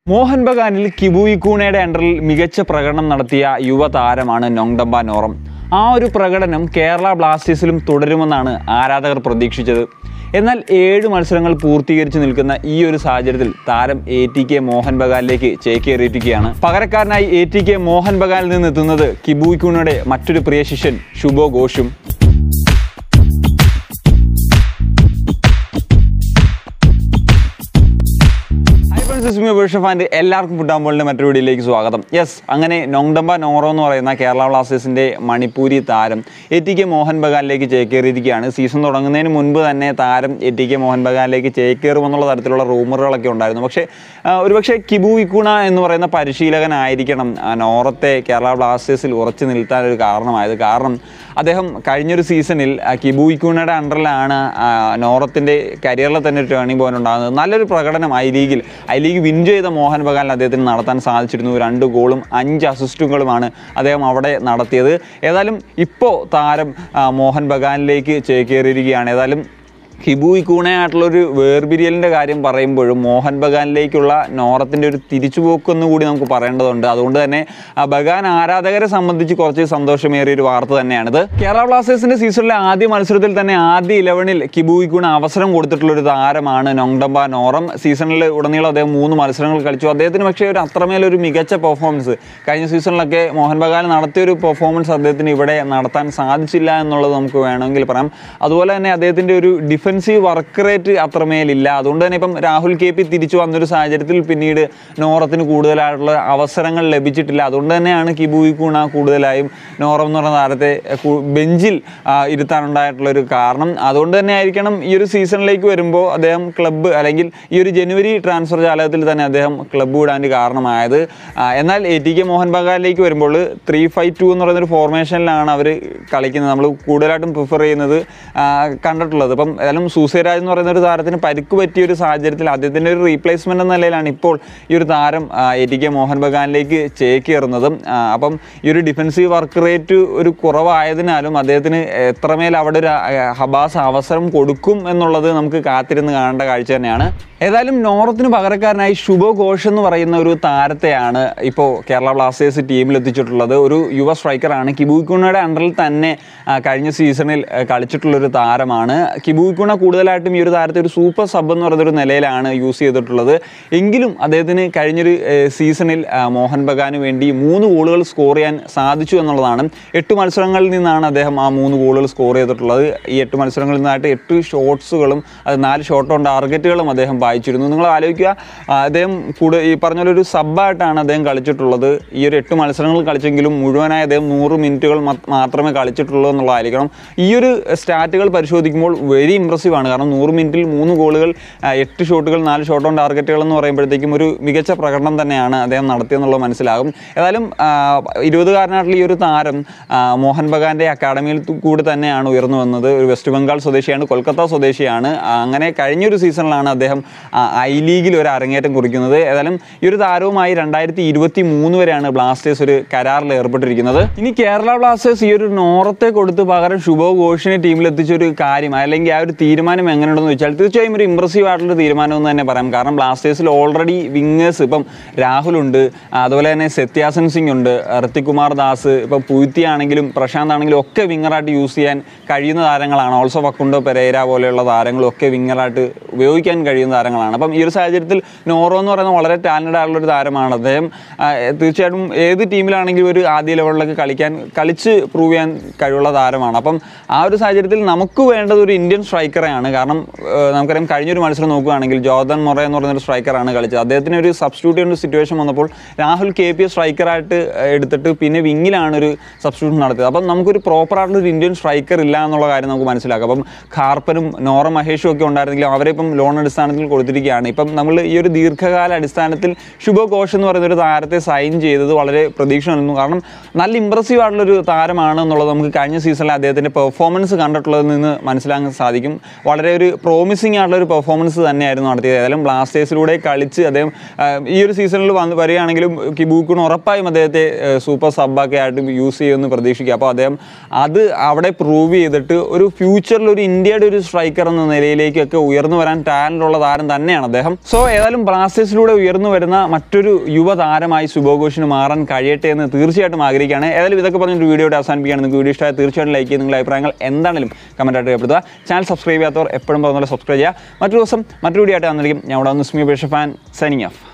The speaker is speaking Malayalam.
മോഹൻ ബഗാനിൽ കിബുയി കൂണയുടെ അണ്ടറിൽ മികച്ച പ്രകടനം നടത്തിയ യുവതാരമാണ് നൊങ്ഡംബ നോറം ആ ഒരു പ്രകടനം കേരള ബ്ലാസ്റ്റേഴ്സിലും തുടരുമെന്നാണ് ആരാധകർ പ്രതീക്ഷിച്ചത് എന്നാൽ ഏഴ് മത്സരങ്ങൾ പൂർത്തീകരിച്ച് നിൽക്കുന്ന ഈ ഒരു സാഹചര്യത്തിൽ താരം എ ടി കെ മോഹൻ ബഗാനിലേക്ക് ചേക്കേറിയിരിക്കുകയാണ് പകരക്കാരനായി എ ടി കെ മോഹൻ ബഗാനിൽ നിന്ന് എത്തുന്നത് കിബുയി കൂണയുടെ മറ്റൊരു പ്രിയ ശിഷ്യൻ ശുഭോ ഘോഷും ഹൈ ഫ്രണ്ട്സ് ഇസ്മി ബുഷഫാൻ്റെ എല്ലാവർക്കും ഫുഡാമ്പോളിൻ്റെ മറ്റൊരു വീഡിയോയിലേക്ക് സ്വാഗതം യെസ് അങ്ങനെ നോങ്ഡംബ നോറോ എന്ന് പറയുന്ന കേരള ബ്ലാസ്റ്റേഴ്സിൻ്റെ മണിപ്പൂരി താരം എ ടി കെ മോഹൻ ബഗാനിലേക്ക് ചേക്കേറിയിരിക്കുകയാണ് സീസൺ തുടങ്ങുന്നതിന് മുൻപ് തന്നെ താരം എ ടി കെ മോഹൻ ബഗാനിലേക്ക് ചേക്കേറുമെന്നുള്ള തരത്തിലുള്ള റൂമറുകളൊക്കെ ഉണ്ടായിരുന്നു പക്ഷേ ആ, ഒരുപക്ഷെ കിബു ഇക്കുണ എന്ന് പറയുന്ന പരിശീലകനായിരിക്കണം ആ, നോറത്തെ കേരള ബ്ലാസ്റ്റേഴ്സിൽ ഉറച്ചു നിൽക്കാൻ ഒരു കാരണമായത് കാരണം അദ്ദേഹം കഴിഞ്ഞൊരു സീസണിൽ ആ, കിബു ഇക്കുണയുടെ അണ്ടറിലാണ് ആ, നോറത്തിൻ്റെ കരിയറിൽ തന്നെ ഒരു ടേണിംഗ് പോയിന്റ് ഉണ്ടാകുന്നത് നല്ലൊരു പ്രകടനം ഐ ലീഗിൽ ഐ ലീഗ് വിൻ ചെയ്ത മോഹൻ ബഗാനിൽ അദ്ദേഹത്തിന് നടത്താൻ സാധിച്ചിരുന്നു രണ്ട് ഗോളും അഞ്ച് അസിസ്റ്റുകളുമാണ് അദ്ദേഹം അവിടെ നടത്തിയത് ഏതായാലും ഇപ്പോൾ താരം ആ, മോഹൻ ബഗാനിലേക്ക് ചേക്കേറിയിരിക്കുകയാണ് ഏതായാലും ഹിബു ഇക്കൂണയായിട്ടുള്ളൊരു വേർപിരിയലിൻ്റെ കാര്യം പറയുമ്പോഴും മോഹൻ ബഗാനിലേക്കുള്ള നോറത്തിൻ്റെ ഒരു തിരിച്ചുപോക്കൊന്നു കൂടി നമുക്ക് പറയേണ്ടതുണ്ട് അതുകൊണ്ട് തന്നെ ആ ബഗാൻ ആരാധകരെ സംബന്ധിച്ച് കുറച്ച് സന്തോഷമേറിയ ഒരു വാർത്ത തന്നെയാണിത് കേരള ബ്ലാസ്റ്റേഴ്സിൻ്റെ സീസണിലെ ആദ്യ മത്സരത്തിൽ തന്നെ ആദ്യ ഇലവനിൽ കിബു ഇക്കൂണ അവസരം കൊടുത്തിട്ടുള്ള ഒരു താരമാണ് നൊങ്ഡംബ നോറം സീസണിൽ ഉടനീളം അദ്ദേഹം മൂന്ന് മത്സരങ്ങൾ കളിച്ചു അദ്ദേഹത്തിന് പക്ഷേ ഒരു അത്രമേലൊരു മികച്ച പെർഫോമൻസ് കഴിഞ്ഞ സീസണിലൊക്കെ മോഹൻ ബഗാൻ നടത്തിയ ഒരു പെർഫോമൻസ് അദ്ദേഹത്തിന് ഇവിടെ നടത്താൻ സാധിച്ചില്ല എന്നുള്ളത് നമുക്ക് വേണമെങ്കിൽ പറയാം അതുപോലെ തന്നെ അദ്ദേഹത്തിൻ്റെ ഒരു ഡിഫൻസീവ് വർക്ക് റേറ്റ് അത്രമേലില്ല അതുകൊണ്ട് തന്നെ ഇപ്പം രാഹുൽ കെ പി തിരിച്ചു വന്നൊരു സാഹചര്യത്തിൽ പിന്നീട് നോറത്തിന് കൂടുതലായിട്ടുള്ള അവസരങ്ങൾ ലഭിച്ചിട്ടില്ല അതുകൊണ്ട് തന്നെയാണ് കിബുയി കൂണ കൂടുതലായും നോറം എന്ന് പറയുന്ന താരത്തെ കു- ബെഞ്ചിൽ ആ, ഇരുത്താനുണ്ടായിട്ടുള്ള ഒരു കാരണം അതുകൊണ്ട് തന്നെ ആയിരിക്കണം ഈ ഒരു സീസണിലേക്ക് വരുമ്പോൾ അദ്ദേഹം ക്ലബ്ബ് അല്ലെങ്കിൽ ഈ ഒരു ജനുവരി ട്രാൻസ്ഫർ ജാലകത്തിൽ തന്നെ അദ്ദേഹം ക്ലബ്ബ് വിടാൻ കാരണമായത് ആ, എന്നാൽ എ ടി കെ മോഹൻ ബഗാനിലേക്ക് വരുമ്പോൾ ത്രീ ഫൈവ് ടു എന്ന് പറയുന്ന ഒരു ഫോർമേഷനിലാണ് അവർ കളിക്കുന്നത് നമ്മൾ കൂടുതലായിട്ടും പ്രിഫർ ചെയ്യുന്നത് ആ, കണ്ടിട്ടുള്ളത് ഇപ്പം ഏതായാലും സൂസേരാജ് എന്ന് പറയുന്ന ഒരു താരത്തിന് പരിക്ക് പറ്റിയ ഒരു സാഹചര്യത്തിൽ അദ്ദേഹത്തിൻ്റെ ഒരു റീപ്ലേസ്മെൻ്റ് എന്ന നിലയിലാണ് ഇപ്പോൾ ഈ ഒരു താരം എ ടി കെ മോഹൻ ബഗാനിലേക്ക് ചേക്കേറുന്നതും ആ, അപ്പം ഈ ഒരു ഡിഫൻസീവ് വർക്ക് റേറ്റ് ഒരു കുറവായതിനാലും അദ്ദേഹത്തിന് എത്രമേൽ അവിടെ ഒരു ആ, ഹബാസ് അവസരം കൊടുക്കും എന്നുള്ളത് നമുക്ക് കാത്തിരുന്ന് കാണേണ്ട കാഴ്ച തന്നെയാണ് ഏതായാലും നോറത്തിന് പകരക്കാരനായി ശുഭ ഘോഷ് എന്ന് പറയുന്ന ഒരു താരത്തെയാണ് ഇപ്പോൾ കേരള ബ്ലാസ്റ്റേഴ്സ് ടീമിൽ എത്തിച്ചിട്ടുള്ളത് ഒരു യുവ സ്ട്രൈക്കറാണ് കിബുക്കുണയുടെ അണ്ടറിൽ തന്നെ ആ, കഴിഞ്ഞ സീസണിൽ ആ, കളിച്ചിട്ടുള്ളൊരു താരമാണ് കിബുക്കുണ കൂടുതലായിട്ടും ഈ ഒരു താരത്തെ ഒരു സൂപ്പർ സബ് എന്ന് പറയുന്ന ഒരു നിലയിലാണ് യൂസ് ചെയ്തിട്ടുള്ളത് എങ്കിലും അദ്ദേഹത്തിന് കഴിഞ്ഞൊരു ഏ, സീസണിൽ ആ, മോഹൻ ബഗാന് വേണ്ടി മൂന്ന് ഗോളുകൾ സ്കോർ ചെയ്യാൻ സാധിച്ചു എന്നുള്ളതാണ് എട്ട് മത്സരങ്ങളിൽ നിന്നാണ് അദ്ദേഹം ആ മൂന്ന് ഗോളുകൾ സ്കോർ ചെയ്തിട്ടുള്ളത് ഈ എട്ട് മത്സരങ്ങളിൽ നിന്നായിട്ട് എട്ട് ഷോട്ട്സുകളും അത് നാല് ഷോട്ട് ഓൺ ടാർഗറ്റുകളും അദ്ദേഹം വായിച്ചിരുന്നു നിങ്ങൾ ആലോചിക്കുക ആ, അദ്ദേഹം കൂടുതൽ ഈ പറഞ്ഞ പോലെ ഒരു സബ്ബായിട്ടാണ് അദ്ദേഹം കളിച്ചിട്ടുള്ളത് ഈ ഒരു എട്ട് മത്സരങ്ങൾ കളിച്ചെങ്കിലും മുഴുവനായി അദ്ദേഹം നൂറ് മിനിറ്റുകൾ മ- മാത്രമേ കളിച്ചിട്ടുള്ളൂ എന്നുള്ളതായിരിക്കണം ഈ ഒരു സ്റ്റാറ്റുകൾ പരിശോധിക്കുമ്പോൾ വെരി ഇമ്പ്രസീവ് ആണ് കാരണം നൂറ് മിനിറ്റിൽ മൂന്ന് ഗോളുകൾ ആ, എട്ട് ഷോട്ടുകൾ നാല് ഷോട്ട് ഓൺ ടാർഗറ്റുകൾ എന്ന് പറയുമ്പോഴത്തേക്കും ഒരു മികച്ച പ്രകടനം തന്നെയാണ് അദ്ദേഹം നടത്തിയെന്നുള്ളത് മനസ്സിലാകും ഏതായാലും ആ, ഇരുപതുകാരനായിട്ടുള്ള ഈ ഒരു താരം ആ, മോഹൻ ബഗാന്റെ അക്കാഡമിയിൽ തു- കൂടി തന്നെയാണ് ഉയർന്നു വന്നത് ഒരു വെസ്റ്റ് ബംഗാൾ സ്വദേശിയാണ് കൊൽക്കത്ത സ്വദേശിയാണ് ആ, അങ്ങനെ കഴിഞ്ഞൊരു സീസണിലാണ് അദ്ദേഹം ആ, ഐ ലീഗിൽ ഒരു അരങ്ങേറ്റം കുറിക്കുന്നത് ഏതായാലും ഈ ഒരു താരവുമായി രണ്ടായിരത്തി ഇരുപത്തി മൂന്ന് വരെയാണ് ബ്ലാസ്റ്റേഴ്സ് ഒരു കരാറിൽ ഏർപ്പെട്ടിരിക്കുന്നത് ഇനി കേരള ബ്ലാസ്റ്റേഴ്സ് ഈ ഒരു നോറത്തെ കൊടുത്ത് പകരം ശുഭോ ഘോഷിനെ ടീമിൽ എത്തിച്ച ഒരു കാര്യം അല്ലെങ്കിൽ ആ ഒരു തീരുമാനം എങ്ങനെയുണ്ടെന്ന് വെച്ചാൽ തീർച്ചയായും ഒരു ഇമ്പ്രസീവ് ആയിട്ടുള്ള തീരുമാനം എന്ന് തന്നെ പറയാം കാരണം ബ്ലാസ്റ്റേഴ്സിൽ ഓൾറെഡി വിങ്ങേഴ്സ് ഇപ്പം രാഹുലുണ്ട് അതുപോലെ തന്നെ സത്യാസൻ സിംഗ് ഉണ്ട് ഋത്തിക് കുമാർ ദാസ് ഇപ്പം പൂത്തി ആണെങ്കിലും പ്രശാന്ത് ആണെങ്കിലും ഒക്കെ വിങ്ങറായിട്ട് യൂസ് ചെയ്യാൻ കഴിയുന്ന താരങ്ങളാണ് ഓൾസോ വക്കുണ്ടോ പെരേര പോലെയുള്ള താരങ്ങളും ഒക്കെ വിങ്ങറായിട്ട് ഉപയോഗിക്കാൻ കഴിയുന്ന താരങ്ങളാണ് അപ്പം ഈ ഒരു സാഹചര്യത്തിൽ നോറോ എന്ന് പറയുന്നത് വളരെ ടാലൻറ്റഡ് ആയിട്ടുള്ള ഒരു താരമാണ് അദ്ദേഹം ആ, തീർച്ചയായിട്ടും ഏത് ടീമിലാണെങ്കിലും ഒരു ആദ്യ ലെവലിലൊക്കെ കളിക്കാൻ കളിച്ച് പ്രൂവ് ചെയ്യാൻ കഴിവുള്ള താരമാണ് അപ്പം ആ ഒരു സാഹചര്യത്തിൽ നമുക്ക് വേണ്ടത് ഒരു ഇന്ത്യൻ സ്ട്രൈക്കറെയാണ് കാരണം ഏഹ്, നമുക്കറിയാം കഴിഞ്ഞൊരു മത്സരം നോക്കുകയാണെങ്കിൽ ജോർദൻ മൊറ എന്ന് പറയുന്ന ഒരു സ്ട്രൈക്കറാണ് കളിച്ചത് അദ്ദേഹത്തിന് ഒരു സബ്സ്റ്റിറ്റ്യൂട്ട് ചെയ്യുന്ന ഒരു സിറ്റുവേഷൻ വന്നപ്പോൾ രാഹുൽ കെ പി സ്ട്രൈക്കറായിട്ട് എടുത്തിട്ട് പിന്നെ വിങ്ങിലാണ് ഒരു സബ്സ്റ്റിറ്റ്യൂഷൻ നടത്തിയത് അപ്പം നമുക്കൊരു പ്രോപ്പർ ആയിട്ടുള്ള ഒരു ഇന്ത്യൻ സ്ട്രൈക്കർ ഇല്ല എന്നുള്ള കാര്യം നമുക്ക് മനസ്സിലാക്കാം അപ്പം ഖാർപ്പനും നോറ മഹേഷും ഒക്കെ ഉണ്ടായിരുന്നെങ്കിലും അവരെ ഇപ്പം ലോൺ അടിസ്ഥാനത്തിൽ കൊടുത്തിരിക്കുകയാണ് ഇപ്പം നമ്മൾ ഈ ഒരു ദീർഘകാല അടിസ്ഥാനത്തിൽ ശുഭ ഘോഷ് എന്ന് പറയുന്ന ഒരു താരത്തെ സൈൻ ചെയ്തത് വളരെ പ്രതീക്ഷ നൽകുന്നു കാരണം നല്ല ഇമ്പ്രസീവ് ആയിട്ടുള്ള ഒരു താരമാണ് എന്നുള്ളത് നമുക്ക് കഴിഞ്ഞ സീസണിൽ അദ്ദേഹത്തിൻ്റെ പെർഫോമൻസ് കണ്ടിട്ടുള്ളതിൽ നിന്ന് മനസ്സിലാക്കാൻ സാധിക്കും വളരെ ഒരു പ്രോമിസിങ് ആയിട്ടുള്ള ഒരു പെർഫോമൻസ് തന്നെയായിരുന്നു നടത്തിയത് ഏതായാലും ബ്ലാസ്റ്റേഴ്സിലൂടെ കളിച്ച് അദ്ദേഹം ആ, ഈ ഒരു സീസണിൽ വന്ന് വരികയാണെങ്കിലും കിബൂക്കിന് ഉറപ്പായും അദ്ദേഹത്തെ സൂപ്പർ സബ്ബൊക്കെ ആയിട്ട് യൂസ് ചെയ്യുമെന്ന് പ്രതീക്ഷിക്കുക അപ്പോൾ അദ്ദേഹം അത് അവിടെ പ്രൂവ് ചെയ്തിട്ട് ഒരു ഫ്യൂച്ചറിൽ ഒരു ഇന്ത്യയുടെ ഒരു സ്ട്രൈക്കർ എന്ന നിലയിലേക്കൊക്കെ ഉയർന്നു വരാൻ ടാലൻ്റ് ഉള്ള താരം തന്നെയാണ് അദ്ദേഹം സോ ഏതായാലും ബ്ലാസ്റ്റേഴ്സിലൂടെ ഉയർന്നു വരുന്ന മറ്റൊരു യുവതാരമായി ശുഭഘോഷിന് മാറാൻ കഴിയട്ടെ എന്ന് തീർച്ചയായിട്ടും ആഗ്രഹിക്കുകയാണ് ഏതായാലും ഇതൊക്കെ പറഞ്ഞൊരു വീഡിയോയുടെ അവസാനിപ്പിക്കുകയാണ് നിങ്ങൾക്ക് വീഡിയോ ഇഷ്ടമായ തീർച്ചയായിട്ടും ലൈക്ക് ചെയ്ത് നിങ്ങളുടെ അഭിപ്രായങ്ങൾ എന്താണെങ്കിലും കമൻറ്റായിട്ട് രേഖപ്പെടുത്തുക ചാനൽ സബ്സ്ക്രൈബ് ചെയ്യാത്തവർ എപ്പോഴും പറഞ്ഞ പോലെ സബ്സ്ക്രൈബ് ചെയ്യുക മറ്റൊരു ദിവസം മറ്റൊരു വീഡിയോ ആയിട്ട് വന്നിരിക്കും ഞാൻ ഇവിടെ വന്ന് സ്മി ബേഷ ഫാൻ സൈനിങ് ഓഫ്